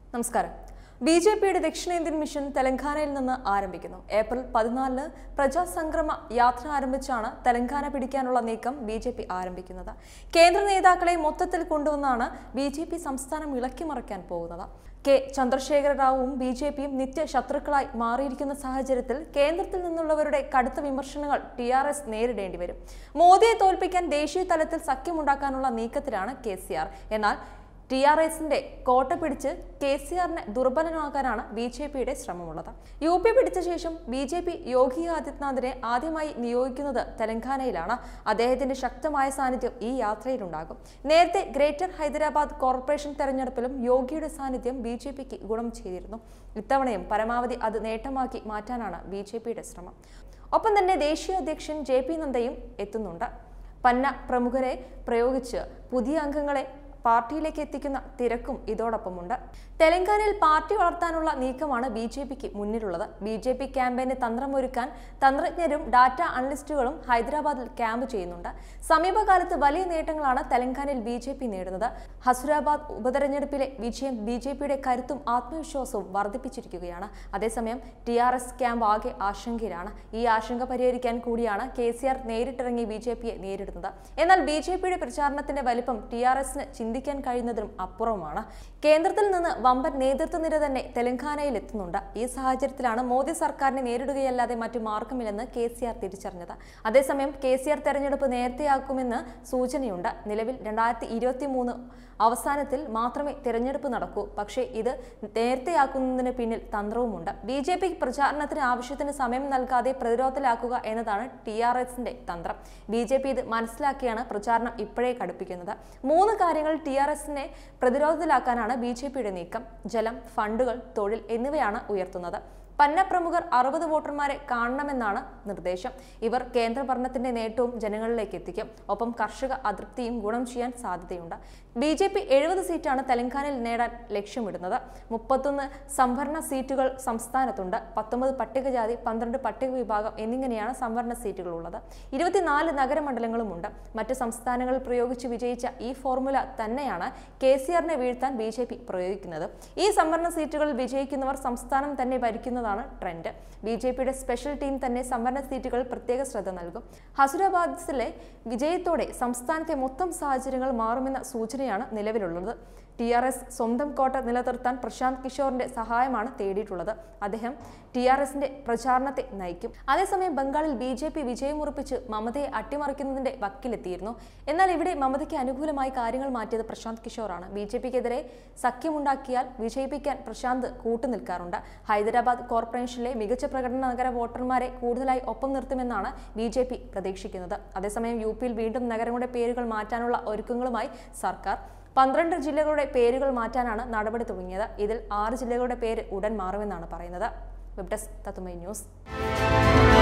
നമസ്കാരം B J പിയുടെ ദക്ഷിണേന്ത്യൻ മിഷൻ തെലങ്കാനയിൽ നിന്ന് ആരംഭിക്കുന്നു ഏപ്രിൽ പതിനാലിന് പ്രജാസംക്രമ യാത്ര ആരംഭിച്ചാണ് തെലങ്കാന പിടിക്കാനുള്ള നീക്കം ബി ജെ പി ആരംഭിക്കുന്നത് കേന്ദ്ര നേതാക്കളെ മൊത്തത്തിൽ കൊണ്ടുവന്നാണ് ബി ജെ പി സംസ്ഥാനം ഇളക്കിമറിക്കാൻ പോകുന്നത് കെ ചന്ദ്രശേഖര റാവുവും ബി ജെ പിയും നിത്യ ശത്രുക്കളായി മാറിയിരിക്കുന്ന സാഹചര്യത്തിൽ കേന്ദ്രത്തിൽ നിന്നുള്ളവരുടെ കടുത്ത വിമർശനങ്ങൾ ടി ആർ എസ് നേരിടേണ്ടി വരും മോദിയെ തോൽപ്പിക്കാൻ ദേശീയ തലത്തിൽ സഖ്യമുണ്ടാക്കാനുള്ള നീക്കത്തിലാണ് കെ സി ആർ എന്നാൽ ടി ആർ എസിന്റെ കോട്ട പിടിച്ച് കെ സി ആറിനെ ദുർബലനാക്കാനാണ് ബി ജെ പിയുടെ ശ്രമമുള്ളത് യു പി പിടിച്ച ശേഷം ബി ജെ പി യോഗി ആദിത്യനാഥിനെ ആദ്യമായി നിയോഗിക്കുന്നത് തെലങ്കാനയിലാണ് അദ്ദേഹത്തിന്റെ ശക്തമായ സാന്നിധ്യം ഈ യാത്രയിലുണ്ടാകും നേരത്തെ ഗ്രേറ്റർ ഹൈദരാബാദ് കോർപ്പറേഷൻ തെരഞ്ഞെടുപ്പിലും യോഗിയുടെ സാന്നിധ്യം ബി ജെ പിക്ക് ഗുണം ചെയ്തിരുന്നു ഇത്തവണയും പരമാവധി അത് നേട്ടമാക്കി മാറ്റാനാണ് ബി ജെ പിയുടെ ശ്രമം ഒപ്പം തന്നെ ദേശീയ അധ്യക്ഷൻ ജെ പി നദ്ദയും എത്തുന്നുണ്ട് പന്ന പ്രമുഖരെ പ്രയോഗിച്ച് പുതിയ അംഗങ്ങളെ പാർട്ടിയിലേക്ക് എത്തിക്കുന്ന തിരക്കും ഇതോടൊപ്പമുണ്ട് തെലങ്കാനയിൽ പാർട്ടി വളർത്താനുള്ള നീക്കമാണ് ബി ജെ പിക്ക് മുന്നിലുള്ളത് ബി ജെ പി ക്യാമ്പയിന് തന്ത്രമൊരുക്കാൻ തന്ത്രജ്ഞരും ഡാറ്റ അനലിസ്റ്റുകളും ഹൈദരാബാദിൽ ക്യാമ്പ് ചെയ്യുന്നുണ്ട് സമീപകാലത്ത് വലിയ നേട്ടങ്ങളാണ് തെലങ്കാനയിൽ ബി ജെ പി നേടുന്നത് ഹസുരാബാദ് ഉപതെരഞ്ഞെടുപ്പിലെ വിജയം ബി ജെ പിയുടെ കരുത്തും ആത്മവിശ്വാസവും വർദ്ധിപ്പിച്ചിരിക്കുകയാണ് അതേസമയം ടി ആർ എസ് ക്യാമ്പ് ആകെ ആശങ്കയിലാണ് ഈ ആശങ്ക പരിഹരിക്കാൻ കൂടിയാണ് കെ സി ആർ നേരിട്ടിറങ്ങി ബി ജെ പിയെ നേരിടുന്നത് എന്നാൽ ബി ജെ പിയുടെ പ്രചാരണത്തിന്റെ വലിപ്പം ടി ആർ എസിന് ചിന്തിക്കാൻ കഴിയുന്നതിനും അപ്പുറവുമാണ് കേന്ദ്രത്തിൽ നിന്ന് വമ്പൻ നേതൃത്വ നിര തന്നെ തെലങ്കാനയിൽ എത്തുന്നുണ്ട് ഈ സാഹചര്യത്തിലാണ് മോദി സർക്കാരിനെ നേരിടുകയല്ലാതെ മറ്റു മാർഗമില്ലെന്ന് കെ സി ആർ തിരിച്ചറിഞ്ഞത് അതേസമയം കെ സി ആർ തെരഞ്ഞെടുപ്പ് നേരത്തെയാക്കുമെന്ന് സൂചനയുണ്ട് നിലവിൽ രണ്ടായിരത്തി ഇരുപത്തി മൂന്ന് അവസാനത്തിൽ മാത്രമേ തിരഞ്ഞെടുപ്പ് നടക്കൂ പക്ഷേ ഇത് നേരത്തെയാക്കുന്നതിന് പിന്നിൽ തന്ത്രവുമുണ്ട് ബി ജെ പി പ്രചാരണത്തിന് ആവശ്യത്തിന് സമയം നൽകാതെ പ്രതിരോധത്തിലാക്കുക എന്നതാണ് ടി ആർ എസിന്റെ തന്ത്രം ബി ജെ പി ഇത് മനസ്സിലാക്കിയാണ് പ്രചാരണം ഇപ്പോഴേ കടുപ്പിക്കുന്നത് മൂന്ന് കാര്യങ്ങൾ ടി ആർ എസിനെ പ്രതിരോധത്തിലാക്കാനാണ് ബി ജെ പിയുടെ നീക്കം ജലം ഫണ്ടുകൾ തൊഴിൽ എന്നിവയാണ് ഉയർത്തുന്നത് പന്ന പ്രമുഖർ അറുപത് വോട്ടർമാരെ കാണണമെന്നാണ് നിർദ്ദേശം ഇവർ കേന്ദ്രഭരണത്തിന്റെ നേട്ടവും ജനങ്ങളിലേക്ക് എത്തിക്കും ഒപ്പം കർഷക അതൃപ്തിയും ഗുണം ചെയ്യാൻ സാധ്യതയുണ്ട് ബി ജെ പി എഴുപത് സീറ്റാണ് തെലങ്കാനയിൽ നേടാൻ ലക്ഷ്യമിടുന്നത് മുപ്പത്തൊന്ന് സംവരണ സീറ്റുകൾ സംസ്ഥാനത്തുണ്ട് പത്തൊമ്പത് പട്ടികജാതി പന്ത്രണ്ട് പട്ടിക വിഭാഗം എന്നിങ്ങനെയാണ് സംവരണ സീറ്റുകൾ ഉള്ളത് ഇരുപത്തിനാല് നഗരമണ്ഡലങ്ങളുമുണ്ട് മറ്റ് സംസ്ഥാനങ്ങളിൽ പ്രയോഗിച്ച് വിജയിച്ച ഈ ഫോർമുല തന്നെയാണ് കെ സി ആറിനെ വീഴ്ത്താൻ ബി ജെ പി പ്രയോഗിക്കുന്നത് ഈ സംവരണ സീറ്റുകളിൽ വിജയിക്കുന്നവർ സംസ്ഥാനം തന്നെ ഭരിക്കുന്നതാണ് ട്രെൻഡ് ബി ജെ പിയുടെ സ്പെഷ്യൽ ടീം തന്നെ സംവരണ സീറ്റുകളിൽ പ്രത്യേക ശ്രദ്ധ നൽകും ഹസുരാബാദിലെ വിജയത്തോടെ സംസ്ഥാനത്തെ മൊത്തം സാഹചര്യങ്ങൾ മാറുമെന്ന സൂചനയാണ് നിലവിലുള്ളത് ടി ആർ എസ് സ്വന്തം കോട്ട നിലനിർത്താൻ പ്രശാന്ത് കിഷോറിന്റെ സഹായമാണ് തേടിയിട്ടുള്ളത് അദ്ദേഹം ടി ആർ എസിന്റെ പ്രചാരണത്തെ നയിക്കും അതേസമയം ബംഗാളിൽ ബി ജെ പി വിജയമുറപ്പിച്ച് മമതയെ അട്ടിമറിക്കുന്നതിന്റെ വക്കിലെത്തിയിരുന്നു എന്നാൽ ഇവിടെ മമതയ്ക്ക് അനുകൂലമായി കാര്യങ്ങൾ മാറ്റിയത് പ്രശാന്ത് കിഷോറാണ് ബി ജെ പിക്കെതിരെ സഖ്യമുണ്ടാക്കിയാൽ വിജയിപ്പിക്കാൻ പ്രശാന്ത് കൂട്ടുനിൽക്കാറുണ്ട് ഹൈദരാബാദ് കോർപ്പറേഷനിലെ മികച്ച പ്രകടന നഗര വോട്ടർമാരെ കൂടുതലായി ഒപ്പം നിർത്തുമെന്നാണ് ബി ജെ പി പ്രതീക്ഷിക്കുന്നത് അതേസമയം യു പിയിൽ വീണ്ടും നഗരങ്ങളുടെ പേരുകൾ മാറ്റാനുള്ള ഒരുക്കങ്ങളുമായി സർക്കാർ പന്ത്രണ്ട് ജില്ലകളുടെ പേരുകൾ മാറ്റാനാണ് നടപടി തുടങ്ങിയത് ഇതിൽ ആറ് ജില്ലകളുടെ പേര് ഉടൻ മാറുമെന്നാണ് പറയുന്നത് വെബ് ഡെസ്ക് തത്തുമൈ ന്യൂസ്